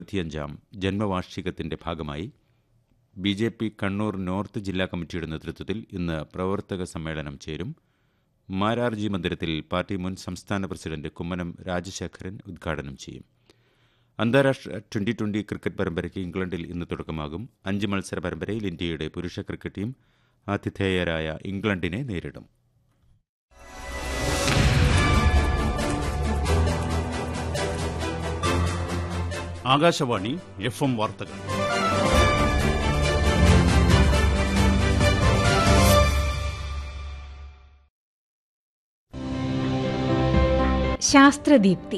ഇരുപത്തിയഞ്ചാം ജന്മവാർഷികത്തിന്റെ ഭാഗമായി B J P Kannur north ജില്ലാ കമ്മിറ്റിയുടെ നേതൃത്വത്തിൽ ഇന്ന് പ്രവർത്തക സമ്മേളനം ചേരും മാരാർജി മന്ദിരത്തിൽ പാർട്ടി മുൻ സംസ്ഥാന പ്രസിഡന്റ് കുമ്മനം രാജശേഖരൻ ഉദ്ഘാടനം ചെയ്യും അന്താരാഷ്ട്ര ട്വന്റി ട്വന്റി ക്രിക്കറ്റ് പരമ്പരയ്ക്ക് ഇംഗ്ലണ്ടിൽ ഇന്ന് തുടക്കമാകും അഞ്ച് മത്സര പരമ്പരയിൽ ഇന്ത്യയുടെ പുരുഷ ക്രിക്കറ്റ് ടീം ആതിഥേയരായ ഇംഗ്ലണ്ടിനെ നേരിടും ആകാശവാണി എഫ് എം വാർത്തകൾ ശാസ്ത്രദീപ്തി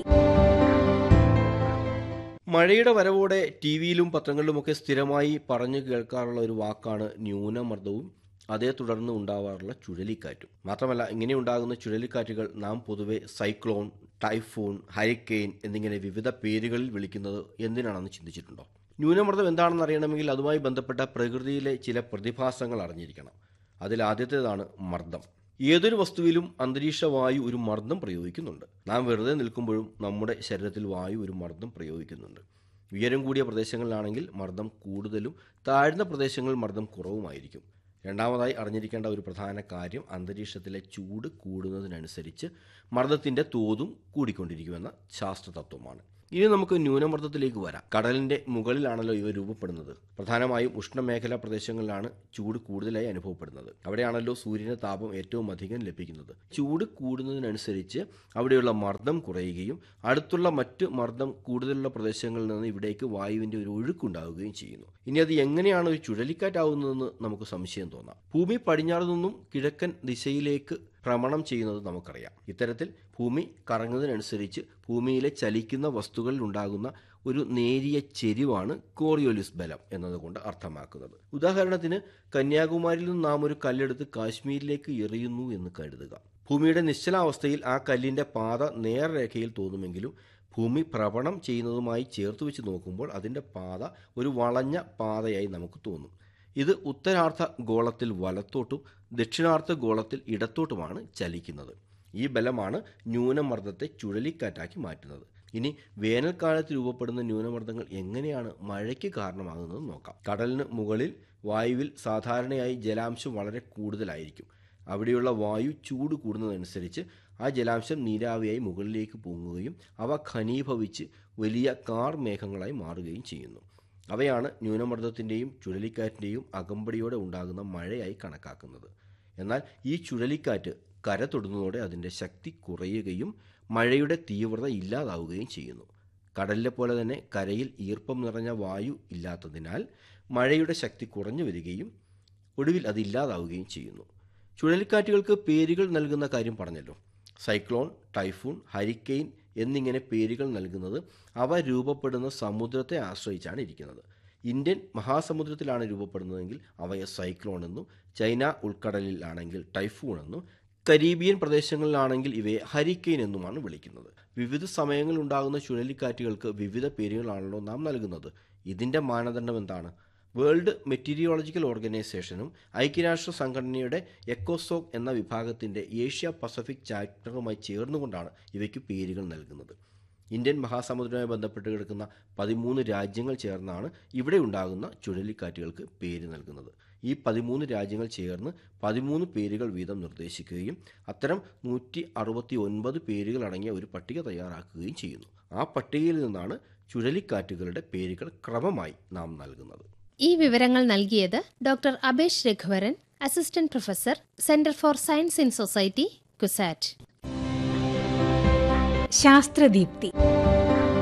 മഴയുടെ വരവോടെ ടി വിയിലും പത്രങ്ങളിലുമൊക്കെ സ്ഥിരമായി പറഞ്ഞു കേൾക്കാറുള്ള ഒരു വാക്കാണ് ന്യൂനമർദ്ദവും അതേ തുടർന്ന് ഉണ്ടാവാറുള്ള ചുഴലിക്കാറ്റും മാത്രമല്ല ഇങ്ങനെ ഉണ്ടാകുന്ന ചുഴലിക്കാറ്റുകൾ നാം പൊതുവെ സൈക്ലോൺ ടൈഫൂൺ ഹരിക്കെയിൻ എന്നിങ്ങനെ വിവിധ പേരുകളിൽ വിളിക്കുന്നത് എന്തിനാണെന്ന് ചിന്തിച്ചിട്ടുണ്ടോ ന്യൂനമർദ്ദം എന്താണെന്ന് അറിയണമെങ്കിൽ അതുമായി ബന്ധപ്പെട്ട പ്രകൃതിയിലെ ചില പ്രതിഭാസങ്ങൾ അറിഞ്ഞിരിക്കണം അതിൽ ആദ്യത്തേതാണ് മർദ്ദം ഏതൊരു വസ്തുവിലും അന്തരീക്ഷ വായു ഒരു മർദ്ദം പ്രയോഗിക്കുന്നുണ്ട് നാം വെറുതെ നിൽക്കുമ്പോഴും നമ്മുടെ ശരീരത്തിൽ വായു ഒരു മർദ്ദം പ്രയോഗിക്കുന്നുണ്ട് ഉയരം കൂടിയ പ്രദേശങ്ങളിലാണെങ്കിൽ മർദ്ദം കൂടുതലും താഴ്ന്ന പ്രദേശങ്ങളിൽ മർദ്ദം കുറവുമായിരിക്കും രണ്ടാമതായി അറിഞ്ഞിരിക്കേണ്ട ഒരു പ്രധാന കാര്യം അന്തരീക്ഷത്തിലെ ചൂട് കൂടുന്നതിനനുസരിച്ച് മർദ്ദത്തിൻ്റെ തോതും കൂടിക്കൊണ്ടിരിക്കുമെന്ന ശാസ്ത്രതത്വമാണ് ഇനി നമുക്ക് ന്യൂനമർദ്ദത്തിലേക്ക് വരാം കടലിന്റെ മുകളിലാണല്ലോ ഇവ രൂപപ്പെടുന്നത് പ്രധാനമായും ഉഷ്ണമേഖലാ പ്രദേശങ്ങളിലാണ് ചൂട് കൂടുതലായി അനുഭവപ്പെടുന്നത് അവിടെയാണല്ലോ സൂര്യന്റെ താപം ഏറ്റവും അധികം ലഭിക്കുന്നത് ചൂട് കൂടുന്നതിനനുസരിച്ച് അവിടെയുള്ള മർദ്ദം കുറയുകയും അടുത്തുള്ള മറ്റ് മർദ്ദം കൂടുതലുള്ള പ്രദേശങ്ങളിൽ നിന്ന് ഇവിടേക്ക് വായുവിന്റെ ഒരു ഒഴുക്കുണ്ടാവുകയും ചെയ്യുന്നു ഇനി അത് എങ്ങനെയാണ് ഒരു ചുഴലിക്കാറ്റാവുന്നതെന്ന് നമുക്ക് സംശയം തോന്നാം ഭൂമി പടിഞ്ഞാറ് നിന്നും കിഴക്കൻ ദിശയിലേക്ക് ഭ്രമണം ചെയ്യുന്നത് നമുക്കറിയാം ഇത്തരത്തിൽ ഭൂമി കറങ്ങുന്നതിനനുസരിച്ച് ഭൂമിയിലെ ചലിക്കുന്ന വസ്തുക്കളിൽ ഉണ്ടാകുന്ന ഒരു നേരിയ ചെരിവാണ് കോറിയോലിസ് ബലം എന്നതുകൊണ്ട് അർത്ഥമാക്കുന്നത് ഉദാഹരണത്തിന് കന്യാകുമാരിയിൽ നിന്ന് നാം ഒരു കല്ലെടുത്ത് കാശ്മീരിലേക്ക് എറിയുന്നു എന്ന് കരുതുക ഭൂമിയുടെ നിശ്ചലാവസ്ഥയിൽ ആ കല്ലിന്റെ പാത നേർരേഖയിൽ തോന്നുമെങ്കിലും ഭൂമി ഭ്രമണം ചെയ്യുന്നതുമായി ചേർത്ത് വെച്ച് നോക്കുമ്പോൾ അതിൻ്റെ പാത ഒരു വളഞ്ഞ പാതയായി നമുക്ക് തോന്നും ഇത് ഉത്തരാർദ്ധ ഗോളത്തിൽ വലത്തോട്ടും ദക്ഷിണാർദ്ധ ഗോളത്തിൽ ഇടത്തോട്ടുമാണ് ചലിക്കുന്നത് ഈ ബലമാണ് ന്യൂനമർദ്ദത്തെ ചുഴലിക്കാറ്റാക്കി മാറ്റുന്നത് ഇനി വേനൽക്കാലത്ത് രൂപപ്പെടുന്ന ന്യൂനമർദ്ദങ്ങൾ എങ്ങനെയാണ് മഴയ്ക്ക് കാരണമാകുന്നത് നോക്കാം കടലിന് മുകളിൽ വായുവിൽ സാധാരണയായി ജലാംശം വളരെ കൂടുതലായിരിക്കും അവിടെയുള്ള വായു ചൂട് കൂടുന്നതനുസരിച്ച് ആ ജലാംശം നീരാവിയായി മുകളിലേക്ക് പൊങ്ങുകയും അവ ഘനീഭവിച്ച് വലിയ കാർ മേഘങ്ങളായി മാറുകയും ചെയ്യുന്നു അവയാണ് ന്യൂനമർദ്ദത്തിൻ്റെയും ചുഴലിക്കാറ്റിൻ്റെയും അകമ്പടിയോടെ ഉണ്ടാകുന്ന മഴയായി കണക്കാക്കുന്നത് എന്നാൽ ഈ ചുഴലിക്കാറ്റ് കര തൊടുന്നതോടെ അതിൻ്റെ ശക്തി കുറയുകയും മഴയുടെ തീവ്രത ഇല്ലാതാവുകയും ചെയ്യുന്നു കടലിലെ പോലെ തന്നെ കരയിൽ ഈർപ്പം നിറഞ്ഞ വായു ഇല്ലാത്തതിനാൽ മഴയുടെ ശക്തി കുറഞ്ഞു വരികയും ഒടുവിൽ അത് ഇല്ലാതാവുകയും ചെയ്യുന്നു ചുഴലിക്കാറ്റുകൾക്ക് പേരുകൾ നൽകുന്ന കാര്യം പറഞ്ഞല്ലോ സൈക്ലോൺ ടൈഫൂൺ ഹരിക്കെയിൻ എന്നിങ്ങനെ പേരുകൾ നൽകുന്നത് അവ രൂപപ്പെടുന്ന സമുദ്രത്തെ ആശ്രയിച്ചാണ് ഇരിക്കുന്നത് ഇന്ത്യൻ മഹാസമുദ്രത്തിലാണ് രൂപപ്പെടുന്നതെങ്കിൽ അവയെ സൈക്ലോൺ എന്നും ചൈന ഉൾക്കടലിലാണെങ്കിൽ ടൈഫൂൺ എന്നും കരീബിയൻ പ്രദേശങ്ങളിലാണെങ്കിൽ ഇവയെ ഹരിക്കെയിൻ എന്നുമാണ് വിളിക്കുന്നത് വിവിധ സമയങ്ങളിൽ ഉണ്ടാകുന്ന ചുഴലിക്കാറ്റുകൾക്ക് വിവിധ പേരുകളാണല്ലോ നാം നൽകുന്നത് ഇതിൻ്റെ മാനദണ്ഡം എന്താണ് വേൾഡ് മെറ്റീരിയോളജിക്കൽ ഓർഗനൈസേഷനും ഐക്യരാഷ്ട്ര സംഘടനയുടെ എക്കോസോക് എന്ന വിഭാഗത്തിൻ്റെ ഏഷ്യ പസഫിക് ചാപ്റ്ററുമായി ചേർന്നുകൊണ്ടാണ് ഇവയ്ക്ക് പേരുകൾ നൽകുന്നത് ഇന്ത്യൻ മഹാസമുദ്രവുമായി ബന്ധപ്പെട്ട് കിടക്കുന്ന പതിമൂന്ന് രാജ്യങ്ങൾ ചേർന്നാണ് ഇവിടെ ഉണ്ടാകുന്ന ചുഴലിക്കാറ്റുകൾക്ക് പേര് നൽകുന്നത് ഈ പതിമൂന്ന് രാജ്യങ്ങൾ ചേർന്ന് പതിമൂന്ന് പേരുകൾ വീതം നിർദ്ദേശിക്കുകയും അത്തരം നൂറ്റി അറുപത്തി ഒൻപത് പേരുകൾ അടങ്ങിയ ഒരു പട്ടിക തയ്യാറാക്കുകയും ചെയ്യുന്നു ആ പട്ടികയിൽ നിന്നാണ് ചുഴലിക്കാറ്റുകളുടെ പേരുകൾ ക്രമമായി നാം നൽകുന്നത് ഈ വിവരങ്ങൾ നൽകിയത് doctor Abesh Raghuvaran assistant professor centre for science in society CUSAT ശാസ്ത്രദീപ്തി